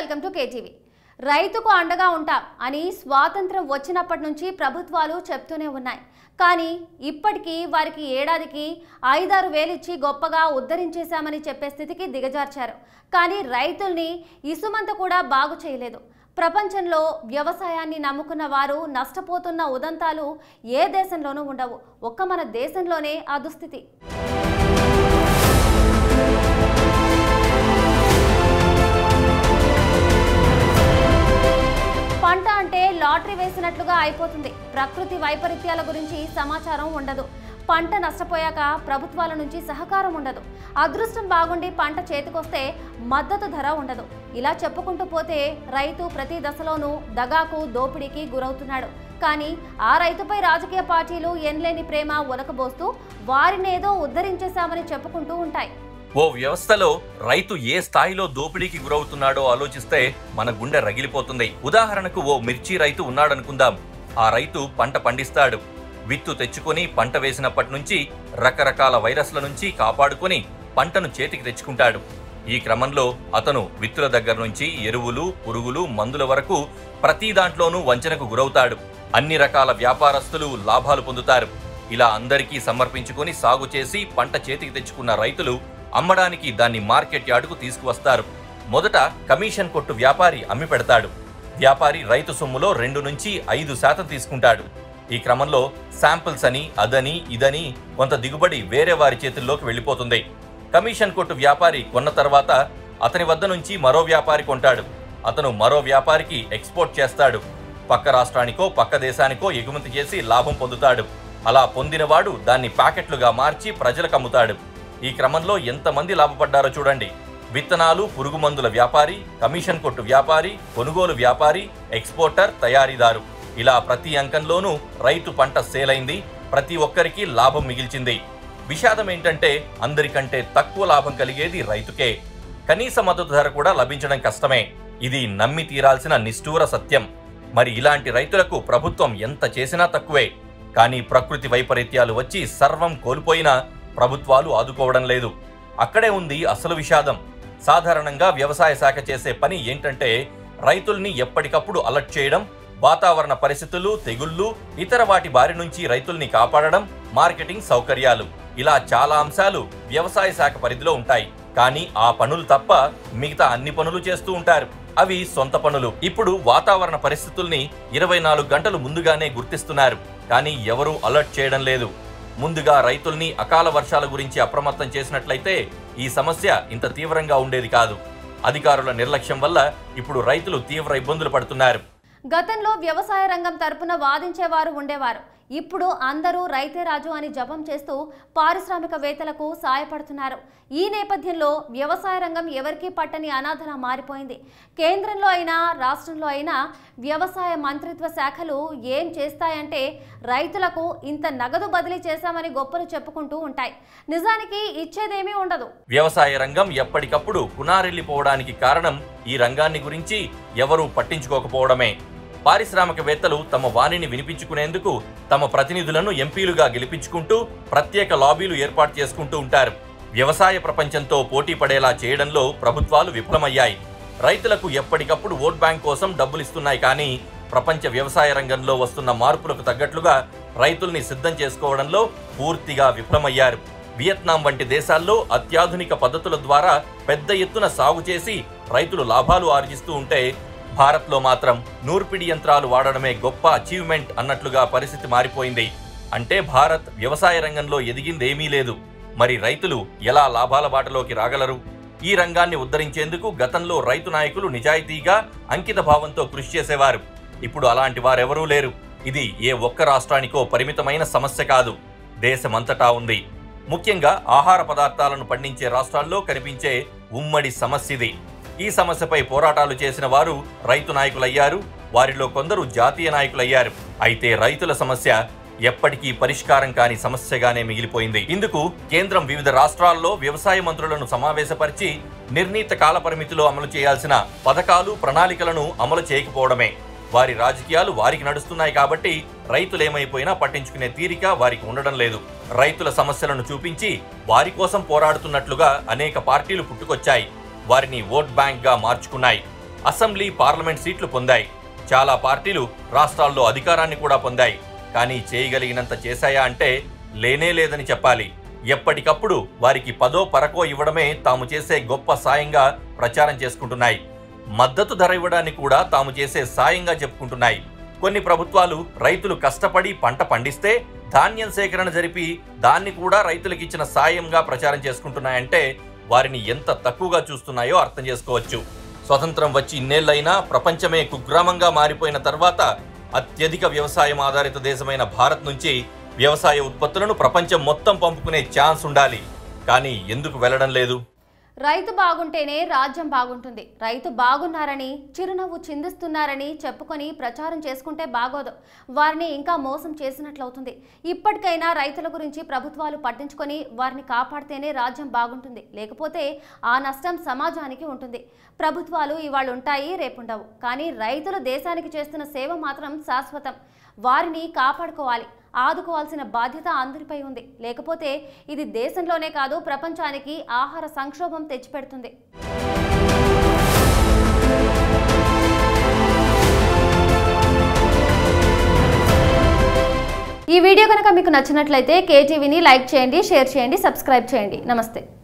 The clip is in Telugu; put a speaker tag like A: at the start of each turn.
A: వెల్కమ్ టు కేటీవీ రైతుకు అండగా ఉంటాం అని స్వాతంత్రం వచ్చినప్పటి నుంచి ప్రభుత్వాలు చెప్తూనే ఉన్నాయి కానీ ఇప్పటికీ వారికి ఏడాదికి ఐదారు వేలు ఇచ్చి గొప్పగా ఉద్ధరించేశామని చెప్పే స్థితికి దిగజార్చారు కానీ రైతుల్ని ఇసుమంత కూడా బాగు చేయలేదు ప్రపంచంలో వ్యవసాయాన్ని నమ్ముకున్న వారు నష్టపోతున్న ఉదంతాలు ఏ దేశంలోనూ ఉండవు ఒక్క మన దేశంలోనే ఆ దుస్థితి పంట అంటే లాటరీ వేసినట్లుగా అయిపోతుంది ప్రకృతి వైపరీత్యాల గురించి సమాచారం ఉండదు పంట నష్టపోయాక ప్రభుత్వాల నుంచి సహకారం ఉండదు అదృష్టం బాగుండి పంట చేతికొస్తే మద్దతు ధర ఉండదు ఇలా చెప్పుకుంటూ పోతే రైతు ప్రతి దశలోనూ దగాకు దోపిడీకి గురవుతున్నాడు కానీ ఆ రైతుపై రాజకీయ పార్టీలు ఎన్లేని ప్రేమ ఒలకబోస్తూ వారినేదో ఉద్ధరించేశామని చెప్పుకుంటూ ఉంటాయి
B: ఓ వ్యవస్థలో రైతు ఏ స్థాయిలో దోపిడీకి గురవుతున్నాడో ఆలోచిస్తే మన గుండె రగిలిపోతుంది ఉదాహరణకు ఓ మిర్చి రైతు ఉన్నాడనుకుందాం ఆ రైతు పంట పండిస్తాడు విత్తు తెచ్చుకొని పంట వేసినప్పటి నుంచి రకరకాల వైరస్ల నుంచి కాపాడుకొని పంటను చేతికి తెచ్చుకుంటాడు ఈ క్రమంలో అతను విత్తుల దగ్గర నుంచి ఎరువులు పురుగులు మందుల వరకు ప్రతి దాంట్లోనూ వంచనకు గురవుతాడు అన్ని రకాల వ్యాపారస్తులు లాభాలు పొందుతారు ఇలా అందరికీ సమర్పించుకొని సాగు చేసి పంట చేతికి తెచ్చుకున్న రైతులు అమ్మడానికి దాన్ని మార్కెట్ యార్డుకు తీసుకువస్తారు మొదట కమిషన్ కొట్టు వ్యాపారి అమ్మి పెడతాడు వ్యాపారి రైతు సొమ్ములో రెండు నుంచి ఐదు శాతం తీసుకుంటాడు ఈ క్రమంలో శాంపిల్స్ అని అదని ఇదని కొంత దిగుబడి వేరే వారి చేతుల్లోకి వెళ్ళిపోతుంది కమిషన్ కొట్టు వ్యాపారి కొన్న తర్వాత అతని వద్ద నుంచి మరో వ్యాపారి కొంటాడు అతను మరో వ్యాపారికి ఎక్స్పోర్ట్ చేస్తాడు పక్క రాష్ట్రానికో పక్క దేశానికో ఎగుమతి చేసి లాభం పొందుతాడు అలా పొందినవాడు దాన్ని ప్యాకెట్లుగా మార్చి ప్రజలకు అమ్ముతాడు ఈ క్రమంలో ఎంతమంది లాభపడ్డారో చూడండి విత్తనాలు పురుగు మందుల వ్యాపారి కమిషన్ కొట్టు వ్యాపారి కొనుగోలు వ్యాపారి ఎక్స్పోర్టర్ తయారీదారు ఇలా ప్రతి అంకంలోనూ రైతు పంట సేలైంది ప్రతి ఒక్కరికి లాభం మిగిల్చింది విషాదం ఏంటంటే అందరికంటే తక్కువ లాభం కలిగేది రైతుకే కనీస మద్దతు ధర కూడా లభించడం కష్టమే ఇది నమ్మి తీరాల్సిన నిష్ఠూర సత్యం మరి ఇలాంటి రైతులకు ప్రభుత్వం ఎంత చేసినా తక్కువే కానీ ప్రకృతి వైపరీత్యాలు వచ్చి సర్వం కోల్పోయినా ప్రభుత్వాలు ఆదుకోవడం లేదు అక్కడే ఉంది అసలు విషాదం సాధారణంగా వ్యవసాయ శాఖ చేసే పని ఏంటంటే రైతుల్ని ఎప్పటికప్పుడు అలర్ట్ చేయడం వాతావరణ పరిస్థితులు తెగుళ్లు ఇతర వాటి బారి నుంచి రైతుల్ని కాపాడడం మార్కెటింగ్ సౌకర్యాలు ఇలా చాలా అంశాలు వ్యవసాయ శాఖ పరిధిలో ఉంటాయి కానీ ఆ పనులు తప్ప మిగతా అన్ని పనులు చేస్తూ ఉంటారు అవి సొంత పనులు ఇప్పుడు వాతావరణ పరిస్థితుల్ని ఇరవై నాలుగు గంటలు ముందుగానే గుర్తిస్తున్నారు కానీ ఎవరూ అలర్ట్ చేయడం లేదు ముందుగా రైతుల్ని అకాల వర్షాల గురించి అప్రమత్తం చేసినట్లయితే ఈ సమస్య ఇంత తీవ్రంగా ఉండేది కాదు అధికారుల నిర్లక్ష్యం వల్ల ఇప్పుడు రైతులు తీవ్ర ఇబ్బందులు పడుతున్నారు
A: గతంలో వ్యవసాయ రంగం తరపున వాదించేవారు ఉండేవారు ఇప్పుడు అందరూ రైతే రాజు అని జపం చేస్తూ పారిశ్రామికవేత్తలకు సాయపడుతున్నారు ఈ నేపథ్యంలో వ్యవసాయ రంగం ఎవరికీ పట్టని అనాథలా మారిపోయింది కేంద్రంలో అయినా రాష్ట్రంలో అయినా వ్యవసాయ మంత్రిత్వ శాఖలు ఏం చేస్తాయంటే రైతులకు ఇంత నగదు బదిలీ చేశామని గొప్పలు చెప్పుకుంటూ ఉంటాయి నిజానికి ఇచ్చేదేమీ ఉండదు
B: వ్యవసాయ రంగం ఎప్పటికప్పుడు కునారెల్లిపోవడానికి కారణం ఈ రంగాన్ని గురించి ఎవరూ పట్టించుకోకపోవడమే పారిశ్రామికవేత్తలు తమ వాణిని వినిపించుకునేందుకు తమ ప్రతినిధులను ఎంపీలుగా గెలిపించుకుంటూ ప్రత్యేక లాబీలు ఏర్పాటు చేసుకుంటూ ఉంటారు వ్యవసాయ ప్రపంచంతో పోటీ పడేలా చేయడంలో ప్రభుత్వాలు విఫలమయ్యాయి రైతులకు ఎప్పటికప్పుడు ఓట్ బ్యాంక్ కోసం డబ్బులిస్తున్నాయి కానీ ప్రపంచ వ్యవసాయ రంగంలో వస్తున్న మార్పులకు తగ్గట్లుగా రైతుల్ని సిద్ధం చేసుకోవడంలో పూర్తిగా విఫలమయ్యారు వియత్నాం వంటి దేశాల్లో అత్యాధునిక పద్ధతుల ద్వారా పెద్ద ఎత్తున సాగు చేసి రైతులు లాభాలు ఆర్జిస్తూ ఉంటే భారత్లో మాత్రం నూర్పిడి యంత్రాలు వాడడమే గొప్ప అచీవ్మెంట్ అన్నట్లుగా పరిస్థితి మారిపోయింది అంటే భారత్ వ్యవసాయ రంగంలో ఎదిగిందేమీ లేదు మరి రైతులు ఎలా లాభాల బాటలోకి రాగలరు ఈ రంగాన్ని ఉద్ధరించేందుకు గతంలో రైతు నాయకులు నిజాయితీగా అంకిత భావంతో కృషి చేసేవారు ఇప్పుడు అలాంటి వారెవరూ లేరు ఇది ఏ ఒక్క రాష్ట్రానికో పరిమితమైన సమస్య కాదు దేశమంతటా ఉంది ముఖ్యంగా ఆహార పదార్థాలను పండించే రాష్ట్రాల్లో కనిపించే ఉమ్మడి సమస్యది ఈ సమస్యపై పోరాటాలు చేసిన వారు రైతు నాయకులయ్యారు వారిలో కొందరు జాతీయ నాయకులయ్యారు అయితే రైతుల సమస్య ఎప్పటికీ పరిష్కారం కాని సమస్యగానే మిగిలిపోయింది ఇందుకు కేంద్రం వివిధ రాష్ట్రాల్లో వ్యవసాయ మంత్రులను సమావేశపరిచి నిర్ణీత కాల పరిమితిలో అమలు చేయాల్సిన పథకాలు ప్రణాళికలను అమలు చేయకపోవడమే వారి రాజకీయాలు వారికి నడుస్తున్నాయి కాబట్టి రైతులేమైపోయినా పట్టించుకునే తీరిక వారికి ఉండడం లేదు రైతుల సమస్యలను చూపించి వారి కోసం పోరాడుతున్నట్లుగా అనేక పార్టీలు పుట్టుకొచ్చాయి వారిని ఓట్ బ్యాంక్ గా మార్చుకున్నాయి అసెంబ్లీ పార్లమెంట్ సీట్లు పొందాయి చాలా పార్టీలు రాష్ట్రాల్లో అధికారాన్ని కూడా పొందాయి కానీ చేయగలిగినంత చేశాయా అంటే లేనే లేదని చెప్పాలి ఎప్పటికప్పుడు వారికి పదో పరకో ఇవ్వడమే తాము చేసే గొప్ప సాయంగా ప్రచారం చేసుకుంటున్నాయి మద్దతు ధర ఇవ్వడాన్ని కూడా తాము చేసే సాయంగా చెప్పుకుంటున్నాయి కొన్ని ప్రభుత్వాలు రైతులు కష్టపడి పంట పండిస్తే ధాన్యం సేకరణ జరిపి దాన్ని కూడా రైతులకు ఇచ్చిన సాయంగా ప్రచారం చేసుకుంటున్నాయంటే వారిని ఎంత తక్కువగా చూస్తున్నాయో అర్థం చేసుకోవచ్చు స్వతంత్రం వచ్చి ఇన్నేళ్లైనా ప్రపంచమే కుగ్రామంగా మారిపోయిన తర్వాత అత్యధిక వ్యవసాయం ఆధారిత దేశమైన భారత్ నుంచి వ్యవసాయ ఉత్పత్తులను ప్రపంచం మొత్తం పంపుకునే ఛాన్స్ ఉండాలి కానీ ఎందుకు వెళ్ళడం లేదు
A: రైతు బాగుంటేనే రాజ్యం బాగుంటుంది రైతు బాగున్నారని చిరునవ్వు చిందిస్తున్నారని చెప్పుకొని ప్రచారం చేసుకుంటే బాగోదు వారిని ఇంకా మోసం చేసినట్లవుతుంది ఇప్పటికైనా రైతుల గురించి ప్రభుత్వాలు పట్టించుకొని వారిని కాపాడితేనే రాజ్యం బాగుంటుంది లేకపోతే ఆ నష్టం సమాజానికి ఉంటుంది ప్రభుత్వాలు ఇవాళ ఉంటాయి రేపుండవు కానీ రైతులు దేశానికి చేస్తున్న సేవ మాత్రం శాశ్వతం వారిని కాపాడుకోవాలి ఆదుకోవాల్సిన బాధ్యత అందరిపై ఉంది లేకపోతే ఇది దేశంలోనే కాదు ప్రపంచానికి ఆహార సంక్షోభం తెచ్చిపెడుతుంది ఈ వీడియో కనుక మీకు నచ్చినట్లయితే కేటీవీని లైక్ చేయండి షేర్ చేయండి సబ్స్క్రైబ్ చేయండి నమస్తే